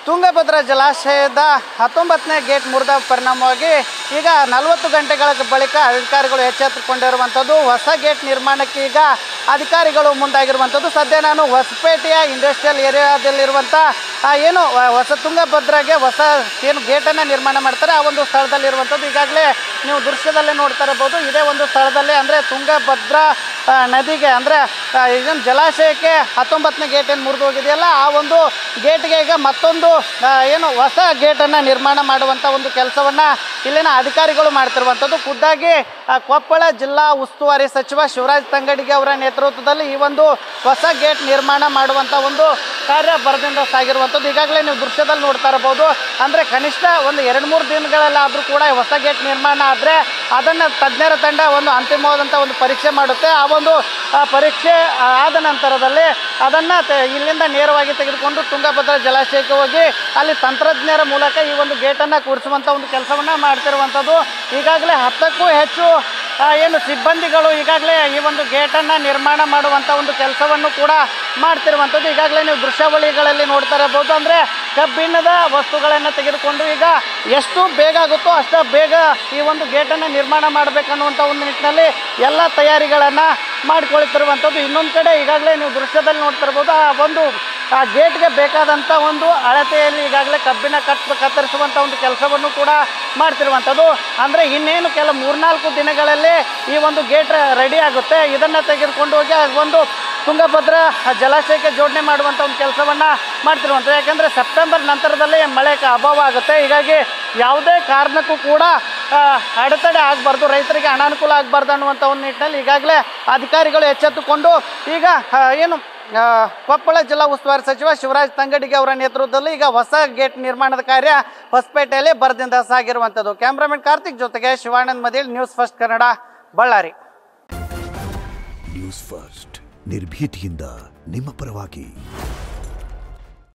ತುಂಗಭದ್ರಾ ಜಲಾಶಯದ ಹತ್ತೊಂಬತ್ತನೇ ಗೇಟ್ ಮುರಿದ ಪರಿಣಾಮವಾಗಿ ಈಗ ನಲವತ್ತು ಗಂಟೆಗಳ ಬಳಿಕ ಅಧಿಕಾರಿಗಳು ಎಚ್ಚೆತ್ತುಕೊಂಡಿರುವಂಥದ್ದು ಹೊಸ ಗೇಟ್ ನಿರ್ಮಾಣಕ್ಕೆ ಈಗ ಅಧಿಕಾರಿಗಳು ಮುಂದಾಗಿರುವಂಥದ್ದು ಸದ್ಯ ನಾನು ಹೊಸಪೇಟೆಯ ಇಂಡಸ್ಟ್ರಿಯಲ್ ಏರಿಯಾದಲ್ಲಿರುವಂಥ ಆ, ಏನು ವ- ಹೊಸ ತುಂಗಭದ್ರಾಗೆ ಹೊಸ ಏನು ಗೇಟನ್ನು ನಿರ್ಮಾಣ ಮಾಡ್ತಾರೆ ಆ ಒಂದು ಸ್ಥಳದಲ್ಲಿರುವಂಥದ್ದು ಈಗಾಗಲೇ ನೀವು ದೃಶ್ಯದಲ್ಲೇ ನೋಡ್ತಾ ಇರ್ಬೋದು ಇದೇ ಒಂದು ಸ್ಥಳದಲ್ಲಿ ಅಂದರೆ ತುಂಗಭದ್ರಾ ಆ, ನದಿಗೆ ಅಂದರೆ ಏನು ಜಲಾಶಯಕ್ಕೆ ಹತ್ತೊಂಬತ್ತನೇ ಗೇಟ್ ಏನು ಮುರಿದು ಹೋಗಿದೆಯಲ್ಲ ಆ ಒಂದು ಗೇಟ್ಗೆ ಈಗ ಮತ್ತೊಂದು ಆ, ಏನು ಹೊಸ ಗೇಟನ್ನು ನಿರ್ಮಾಣ ಮಾಡುವಂಥ ಒಂದು ಕೆಲಸವನ್ನು ಇಲ್ಲಿನ ಅಧಿಕಾರಿಗಳು ಮಾಡ್ತಿರುವಂಥದ್ದು ಖುದ್ದಾಗಿ ಆ, ಕೊಪ್ಪಳ ಜಿಲ್ಲಾ ಉಸ್ತುವಾರಿ ಸಚಿವ ಶಿವರಾಜ್ ತಂಗಡಿಗೆ ಅವರ ನೇತೃತ್ವದಲ್ಲಿ ಈ ಒಂದು ಹೊಸ ಗೇಟ್ ನಿರ್ಮಾಣ ಮಾಡುವಂಥ ಒಂದು ಕಾರ್ಯ ಬರದಿಂದ ಸಾಗಿರುವಂಥದ್ದು ಈಗಾಗಲೇ ನೀವು ದೃಶ್ಯದಲ್ಲಿ ನೋಡ್ತಾ ಇರಬಹುದು ಅಂದರೆ ಕನಿಷ್ಠ ಒಂದು ಎರಡು ಮೂರು ದಿನಗಳಲ್ಲಾದರೂ ಕೂಡ ಈ ಹೊಸ ಗೇಟ್ ನಿರ್ಮಾಣ ಆದರೆ ಅದನ್ನು ತಜ್ಞರ ತಂಡ ಒಂದು ಅಂತಿಮವಾದಂಥ ಒಂದು ಪರೀಕ್ಷೆ ಮಾಡುತ್ತೆ ಆ ಒಂದು ಆ, ಪರೀಕ್ಷೆ ಆ, ಆದ ನಂತರದಲ್ಲಿ ಅದನ್ನು ಇಲ್ಲಿಂದ ನೇರವಾಗಿ ತೆಗೆದುಕೊಂಡು ತುಂಗಭದ್ರಾ ಜಲಾಶಯಕ್ಕೆ ಹೋಗಿ ಅಲ್ಲಿ ತಂತ್ರಜ್ಞರ ಮೂಲಕ ಈ ಒಂದು ಗೇಟನ್ನು ಕೂರಿಸುವಂಥ ಒಂದು ಕೆಲಸವನ್ನು ಮಾಡ್ತಿರುವಂಥದ್ದು ಈಗಾಗಲೇ ಹತ್ತಕ್ಕೂ ಹೆಚ್ಚು ಆ, ಏನು ಸಿಬ್ಬಂದಿಗಳು ಈಗಾಗಲೇ ಈ ಒಂದು ಗೇಟನ್ನು ನಿರ್ಮಾಣ ಮಾಡುವಂಥ ಒಂದು ಕೆಲಸವನ್ನು ಕೂಡ ಮಾಡ್ತಿರುವಂಥದ್ದು ಈಗಾಗಲೇ ನೀವು ದೃಶ್ಯಾವಳಿಗಳಲ್ಲಿ ನೋಡ್ತಾ ಇರಬಹುದು ಅಂದರೆ ಕಬ್ಬಿಣದ ವಸ್ತುಗಳನ್ನು ತೆಗೆದುಕೊಂಡು ಈಗ ಎಷ್ಟು ಬೇಗ ಆಗುತ್ತೋ ಅಷ್ಟು ಬೇಗ ಈ ಒಂದು ಗೇಟನ್ನು ನಿರ್ಮಾಣ ಮಾಡಬೇಕನ್ನುವಂಥ ಒಂದು ನಿಟ್ಟಿನಲ್ಲಿ ಎಲ್ಲ ತಯಾರಿಗಳನ್ನು ಮಾಡಿಕೊಳ್ತಿರುವಂಥದ್ದು ಇನ್ನೊಂದು ಕಡೆ ಈಗಾಗಲೇ ನೀವು ದೃಶ್ಯದಲ್ಲಿ ನೋಡ್ತಿರ್ಬೋದು ಆ ಒಂದು ಆ ಗೇಟ್ಗೆ ಬೇಕಾದಂಥ ಒಂದು ಅಳತೆಯಲ್ಲಿ ಈಗಾಗಲೇ ಕಬ್ಬಿಣ ಕಟ್ ಕತ್ತರಿಸುವಂಥ ಒಂದು ಕೆಲಸವನ್ನು ಕೂಡ ಮಾಡ್ತಿರುವಂಥದ್ದು ಅಂದರೆ ಇನ್ನೇನು ಕೆಲ ಮೂರ್ನಾಲ್ಕು ದಿನಗಳಲ್ಲಿ ಈ ಒಂದು ಗೇಟ್ ರೆಡಿ ಆಗುತ್ತೆ ಇದನ್ನು ತೆಗೆದುಕೊಂಡು ಹೋಗಿ ಆ ಒಂದು ತುಂಗಭದ್ರಾ ಜಲಾಶಯಕ್ಕೆ ಜೋಡಣೆ ಮಾಡುವಂಥ ಒಂದು ಕೆಲಸವನ್ನು ಮಾಡ್ತಿರುವಂಥದ್ದು ಯಾಕೆಂದರೆ ಸೆಪ್ಟೆಂಬರ್ ನಂತರದಲ್ಲಿ ಮಳೆ ಕ- ಅಭಾವ ಆಗುತ್ತೆ ಹೀಗಾಗಿ ಯಾವುದೇ ಕಾರಣಕ್ಕೂ ಕೂಡ ಆ, ಅಡೆತಡೆ ಆಗಬಾರ್ದು ರೈತರಿಗೆ ಅನಾನುಕೂಲ ಆಗಬಾರ್ದು ಅನ್ನುವಂಥ ಒಂದು ನಿಟ್ಟಿನಲ್ಲಿ ಈಗಾಗಲೇ ಅಧಿಕಾರಿಗಳು ಎಚ್ಚೆತ್ತುಕೊಂಡು ಈಗ ಆ, ಏನು ಆ, ಕೊಪ್ಪಳ ಜಿಲ್ಲಾ ಉಸ್ತುವಾರಿ ಸಚಿವ ಶಿವರಾಜ್ ತಂಗಡಿಗೆ ಅವರ ನೇತೃತ್ವದಲ್ಲಿ ಈಗ ಹೊಸ ಗೇಟ್ ನಿರ್ಮಾಣದ ಕಾರ್ಯ ಹೊಸಪೇಟೆಯಲ್ಲಿ ಬರದಿಂದ ಸಾಗಿರುವಂಥದ್ದು ಕ್ಯಾಮ್ರಾಮನ್ ಕಾರ್ತಿಕ್ ಜೊತೆಗೆ ಶಿವಾನಂದ್ ಮದಿಲ್ News First Kannada Ballari News First ನಿರ್ಭೀತಿಯಿಂದ ನಿಮ್ಮ ಪರವಾಗಿ